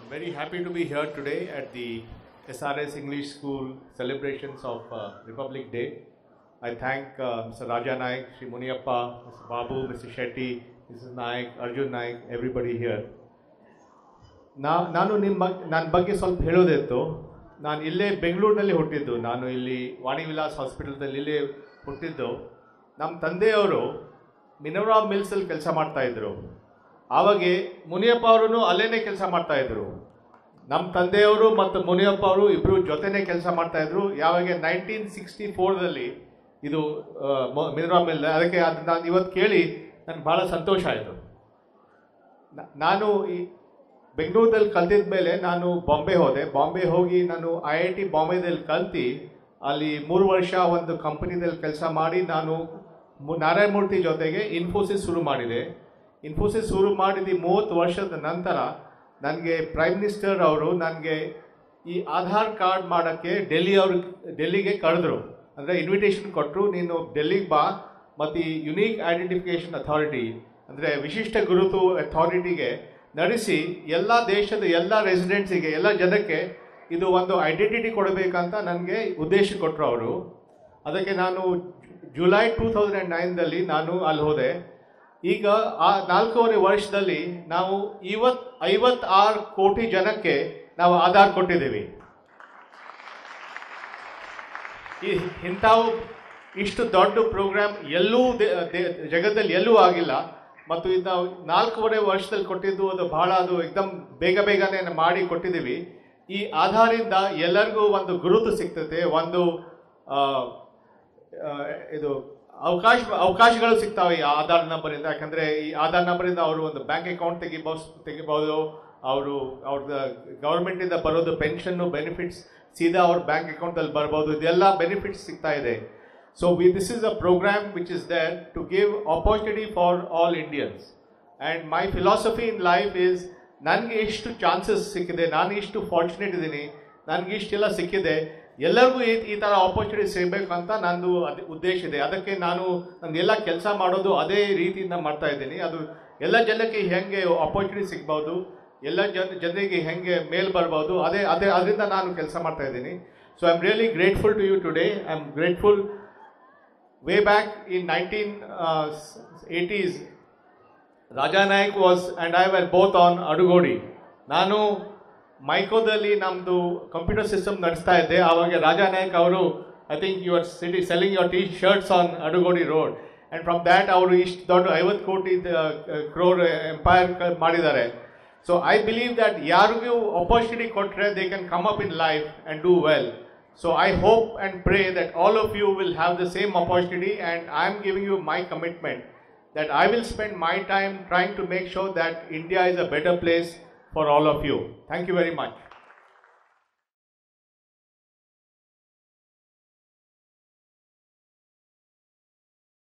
very happy to be here today at the SRS English School celebrations of uh, Republic Day. I thank uh, Mr. Raja Naik, Sri Muniappa, Mr. Babu, Mr. Shetty, Mrs. Naik, Arjun Naik, everybody here. ನಾ ನಾನು ನಿಮ್ಮ ನನ್ನ ಬಗ್ಗೆ ಸ್ವಲ್ಪ ಹೇಳೋದಿತ್ತು ನಾನು ಇಲ್ಲೇ ಬೆಂಗಳೂರಿನಲ್ಲಿ ಹುಟ್ಟಿದ್ದು ನಾನು ಇಲ್ಲಿ ವಾಣಿ ವಿಲಾಸ್ ಹಾಸ್ಪಿಟಲ್ದಲ್ಲಿ ಇಲ್ಲೇ ಹುಟ್ಟಿದ್ದು ನಮ್ಮ ತಂದೆಯವರು ಮಿನೋರಾ ಮಿಲ್ಸಲ್ಲಿ ಕೆಲಸ ಮಾಡ್ತಾಯಿದ್ರು ಆವಾಗೆ ಮುನಿಯಪ್ಪ ಅವರು ಅಲ್ಲೇನೇ ಕೆಲಸ ಮಾಡ್ತಾಯಿದ್ರು ನಮ್ಮ ತಂದೆಯವರು ಮತ್ತು ಮುನಿಯಪ್ಪ ಅವರು ಇಬ್ಬರು ಜೊತೆನೇ ಕೆಲಸ ಮಾಡ್ತಾಯಿದ್ರು ಯಾವಾಗ ನೈನ್ಟೀನ್ ಸಿಕ್ಸ್ಟಿ ಫೋರ್ದಲ್ಲಿ ಇದು ಮಿನೋರಾ ಮಿಲ್ ಅದಕ್ಕೆ ಅದು ನಾನು ಇವತ್ತು ಕೇಳಿ ನನಗೆ ಭಾಳ ಸಂತೋಷ ಆಯಿತು ನಾನು ಈ ಬೆಂಗಳೂರಲ್ಲಿ ಕಲ್ತಿದ ಮೇಲೆ ನಾನು ಬಾಂಬೆ ಹೋದೆ ಬಾಂಬೆ ಹೋಗಿ ನಾನು ಐ ಐ ಟಿ ಬಾಂಬೆದಲ್ಲಿ ಕಲ್ತು ಅಲ್ಲಿ ಮೂರು ವರ್ಷ ಒಂದು ಕಂಪನಿದಲ್ಲಿ ಕೆಲಸ ಮಾಡಿ ನಾನು ಮು- ನಾರಾಯಣಮೂರ್ತಿ ಜೊತೆಗೆ ಇನ್ಫೋಸಿಸ್ ಶುರು ಮಾಡಿದೆ ಇನ್ಫೋಸಿಸ್ ಶುರು ಮಾಡಿದ ಮೂವತ್ತು ವರ್ಷದ ನಂತರ ನನಗೆ ಪ್ರೈಮ್ ಮಿನಿಸ್ಟರ್ ಅವರು ನನಗೆ ಈ ಆಧಾರ್ ಕಾರ್ಡ್ ಮಾಡೋಕ್ಕೆ ಡೆಲ್ಲಿ ಅವ್ರ ಡೆಲ್ಲಿಗೆ ಕರೆದ್ರು ಅಂದರೆ ಇನ್ವಿಟೇಷನ್ ಕೊಟ್ಟರು ನೀನು ಡೆಲ್ಲಿಗೆ ಬಾ ಮತ್ತು ಈ ಯುನೀಕ್ ಐಡೆಂಟಿಫಿಕೇಷನ್ ಅಥಾರಿಟಿ ಅಂದರೆ ವಿಶಿಷ್ಟ ಗುರುತು ಅಥಾರಿಟಿಗೆ ನಡೆಸಿ ಎಲ್ಲ ದೇಶದ ಎಲ್ಲ ರೆಸಿಡೆಂಟ್ಸಿಗೆ ಎಲ್ಲ ಜನಕ್ಕೆ ಇದು ಒಂದು ಐಡೆಂಟಿಟಿ ಕೊಡಬೇಕಂತ ನನಗೆ ಉದ್ದೇಶ ಕೊಟ್ಟರು ಅವರು ಅದಕ್ಕೆ ನಾನು ಜುಲೈ ಟೂ ತೌಸಂಡ್ ಆ್ಯಂಡ್ ನೈನ್ದಲ್ಲಿ ನಾನು ಅಲ್ಲಿ ಹೋದೆ ಈಗ ಆ ನಾಲ್ಕೂವರೆ ವರ್ಷದಲ್ಲಿ ನಾವು ಇವತ್ತು ಐವತ್ತಾರು ಕೋಟಿ ಜನಕ್ಕೆ ನಾವು ಆಧಾರ್ ಕೊಟ್ಟಿದ್ದೀವಿ ಈ ಇಂಥವು ಇಷ್ಟು ದೊಡ್ಡ ಪ್ರೋಗ್ರಾಮ್ ಎಲ್ಲೂ ದೇ- ದೇ- ಜಗತ್ತಲ್ಲಿ ಎಲ್ಲೂ ಆಗಿಲ್ಲ ಮತ್ತು ಇದು ನಾವು ನಾಲ್ಕೂವರೆ ವರ್ಷದಲ್ಲಿ ಕೊಟ್ಟಿದ್ದು ಅದು ಬಹಳ ಅದು ಎಕ್ದಮ್ ಬೇಗ ಬೇಗನೆ ಮಾಡಿ ಕೊಟ್ಟಿದ್ದೀವಿ ಈ ಆಧಾರಿಂದ ಎಲ್ಲರಿಗೂ ಒಂದು ಗುರುತು ಸಿಗ್ತದೆ ಒಂದು ಆ, ಆ, ಇದು ಅವಕಾಶ ಅವಕಾಶಗಳು ಸಿಗ್ತಾವೆ ಈ ಆಧಾರ್ ನಂಬರಿಂದ ಯಾಕಂದರೆ ಈ ಆಧಾರ್ ನಂಬರಿಂದ ಅವರು ಒಂದು ಬ್ಯಾಂಕ್ ಅಕೌಂಟ್ ತೆಗಿಬೋದು ತೆಗಿಬೋದು ಅವರು ಅವ್ರದ್ದು ಗೌರ್ಮೆಂಟಿಂದ ಬರೋದು ಪೆನ್ಷನ್ನು ಬೆನಿಫಿಟ್ಸ್ ಸೀದಾ ಅವ್ರ ಬ್ಯಾಂಕ್ ಅಕೌಂಟಲ್ಲಿ ಬರ್ಬೋದು ಇದೆಲ್ಲ ಬೆನಿಫಿಟ್ಸ್ ಸಿಗ್ತಾ ಇದೆ so we this is a program which is there to give opportunity for all Indians and my philosophy in life is ನನಗೆ ಇಷ್ಟು ಚಾನ್ಸಸ್ ಸಿಕ್ಕಿದೆ ನಾನು ಇಷ್ಟು ಫಾರ್ಚುನೇಟ್ ಇದ್ದೀನಿ ನನಗೆ ಇಷ್ಟೆಲ್ಲ ಸಿಕ್ಕಿದೆ ಎಲ್ಲರಿಗೂ ಈ ಈ ಥರ ಆಪರ್ಚುನಿಟಿ ಸಿಗಬೇಕು ಅಂತ ನಂದು ಅದು ಉದ್ದೇಶ ಇದೆ ಅದಕ್ಕೆ ನಾನು ನಂದೆಲ್ಲ ಕೆಲಸ ಮಾಡೋದು ಅದೇ ರೀತಿಯಿಂದ ಮಾಡ್ತಾ ಇದ್ದೀನಿ ಅದು ಎಲ್ಲ ಜನಕ್ಕೆ ಹೆಂಗೆ ಆಪರ್ಚುನಿಟಿ ಸಿಗ್ಬೋದು ಎಲ್ಲ ಜನ ಜನರಿಗೆ ಹೆಂಗೆ ಮೇಲ್ ಬರ್ಬೋದು ಅದೇ ಅದೇ ಅದರಿಂದ ನಾನು ಕೆಲಸ ಮಾಡ್ತಾ ಇದ್ದೀನಿ so I am really grateful to you today I am grateful way back in 1980s, Raja Naik was and I were both on Adugodi. ನಾನು ಮೈಕೋದಲ್ಲಿ ನಮ್ಮದು ಕಂಪ್ಯೂಟರ್ ಸಿಸ್ಟಮ್ ನಡೆಸ್ತಾ ಇದ್ದೆ ಆವಾಗ ರಾಜಾ ನಾಯಕ್ ಅವರು I think you are city selling your T shirts on Adugodi road and from that ಅವರು ಇಷ್ಟು ದೊಡ್ಡ ಐವತ್ತು ಕೋಟಿ ಕ್ರೋರ್ ಎಂಪೈರ್ ಮಾಡಿದ್ದಾರೆ ಸೊ ಐ ಬಿಲೀವ್ ದ್ಯಾಟ್ ಯಾರಿಗೂ ಅಪರ್ಚುನಿಟಿ ಕೊಟ್ಟರೆ they can come up in life and do well So I hope and pray that all of you will have the same opportunity and I am giving you my commitment that I will spend my time trying to make sure that India is a better place for all of you. Thank you very much.